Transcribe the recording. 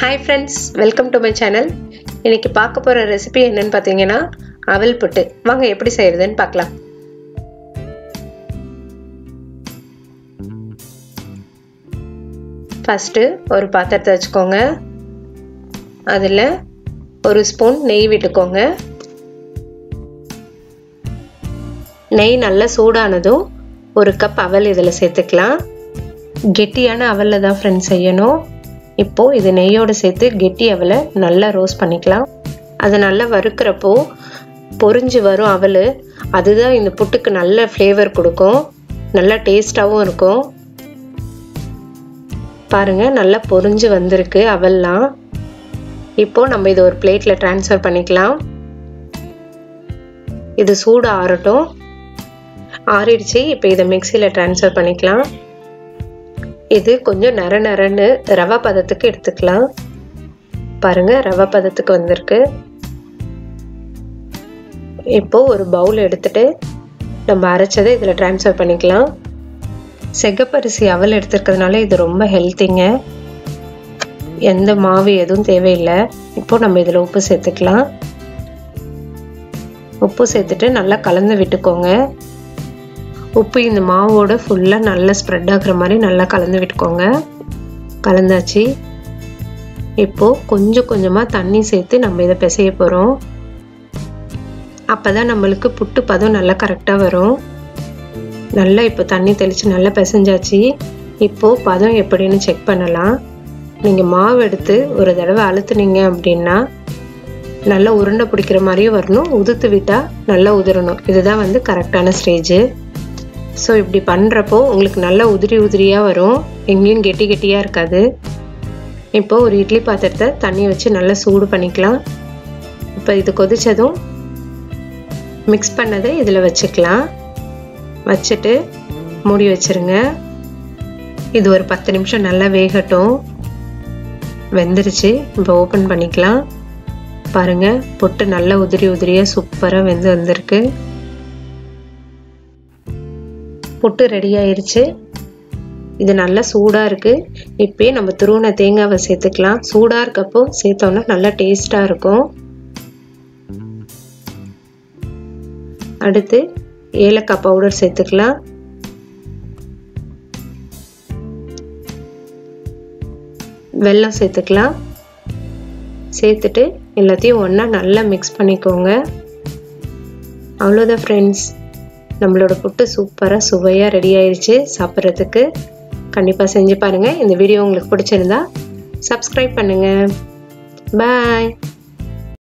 hi friends welcome to my channel இன்னைக்கு பார்க்க போகிற ரெசிபி என்னன்னு பார்த்தீங்கன்னா அவல் புட்டு வாங்க எப்படி செய்யறதுன்னு பார்க்கலாம் ஃபஸ்ட்டு ஒரு பாத்திரத்தை வச்சுக்கோங்க அதில் ஒரு ஸ்பூன் நெய் விட்டுக்கோங்க நெய் நல்லா சூடானதும் ஒரு கப் அவல் இதில் சேர்த்துக்கலாம் கெட்டியான அவலில் தான் ஃப்ரெண்ட்ஸ் செய்யணும் இப்போது இது நெய்யோடு சேர்த்து கெட்டி அவலை நல்லா ரோஸ்ட் பண்ணிக்கலாம் அதை நல்லா வறுக்கிறப்போ பொறிஞ்சு வரும் அவல் அதுதான் இந்த புட்டுக்கு நல்ல ஃப்ளேவர் கொடுக்கும் நல்லா டேஸ்ட்டாகவும் இருக்கும் பாருங்கள் நல்லா பொறிஞ்சு வந்திருக்கு அவல்லாம் இப்போது நம்ம இதை ஒரு பிளேட்டில் ட்ரான்ஸ்ஃபர் பண்ணிக்கலாம் இது சூடு ஆறட்டும் ஆறிடுச்சு இப்போ இதை மிக்சியில் ட்ரான்ஸ்ஃபர் பண்ணிக்கலாம் இது கொஞ்சம் நர நரன்னு ரவை பதத்துக்கு எடுத்துக்கலாம் பாருங்க ரவை பதத்துக்கு வந்திருக்கு இப்போ ஒரு பவுல் எடுத்துட்டு நம்ம அரைச்சதை இதில் ட்ரான்ஸ்ஃபர் பண்ணிக்கலாம் செகப்பரிசி அவல் எடுத்துருக்கிறதுனால இது ரொம்ப ஹெல்த்திங்க எந்த மாவு எதுவும் தேவையில்லை இப்போ நம்ம இதில் உப்பு சேர்த்துக்கலாம் உப்பு சேர்த்துட்டு நல்லா கலந்து விட்டுக்கோங்க உப்பு இந்த மாவோட ஃபுல்லாக நல்லா ஸ்ப்ரெட் ஆகுற மாதிரி நல்லா கலந்து விட்டுக்கோங்க கலந்தாச்சு இப்போது கொஞ்சம் கொஞ்சமாக தண்ணி சேர்த்து நம்ம இதை பிசைய போகிறோம் அப்போ தான் நம்மளுக்கு புட்டு பதம் நல்லா கரெக்டாக வரும் நல்லா இப்போ தண்ணி தெளித்து நல்லா பிசைஞ்சாச்சு இப்போது பதம் எப்படின்னு செக் பண்ணலாம் நீங்கள் மாவு எடுத்து ஒரு தடவை அழுத்துனீங்க அப்படின்னா நல்லா உருண்டை பிடிக்கிற மாதிரியும் வரணும் உதுத்து விட்டால் நல்லா உதிரணும் இதுதான் வந்து கரெக்டான ஸ்டேஜு ஸோ இப்படி பண்ணுறப்போ உங்களுக்கு நல்லா உதிரி உதிரியாக வரும் எங்கேயும் கெட்டி கெட்டியாக இருக்காது இப்போது ஒரு இட்லி பாத்திரத்தை தண்ணி வச்சு நல்லா சூடு பண்ணிக்கலாம் இப்போ இது கொதித்ததும் மிக்ஸ் பண்ணதை இதில் வச்சுக்கலாம் வச்சுட்டு மூடி வச்சுருங்க இது ஒரு பத்து நிமிஷம் நல்லா வேகட்டும் வெந்துருச்சு இப்போ ஓப்பன் பண்ணிக்கலாம் பாருங்கள் பொட்டு நல்லா உதிரி உதிரியாக சூப்பராக வெந்து வந்திருக்கு புட்டு ரெடி ஆயிருச்சு இது நல்லா சூடாக இருக்குது இப்போயே நம்ம துருவன தேங்காவை சேர்த்துக்கலாம் சூடாக இருக்கப்போ சேர்த்தோன்னா நல்லா டேஸ்ட்டாக இருக்கும் அடுத்து ஏலக்காய் பவுடர் சேர்த்துக்கலாம் வெல்லம் சேர்த்துக்கலாம் சேர்த்துட்டு எல்லாத்தையும் ஒன்றா நல்லா மிக்ஸ் பண்ணிக்கோங்க அவ்வளோதான் ஃப்ரெண்ட்ஸ் நம்மளோட புட்டு சூப்பராக சுவையாக ரெடி ஆயிடுச்சு சாப்பிட்றதுக்கு கண்டிப்பாக செஞ்சு பாருங்கள் இந்த வீடியோ உங்களுக்கு பிடிச்சிருந்தா சப்ஸ்கிரைப் பண்ணுங்கள் பாய்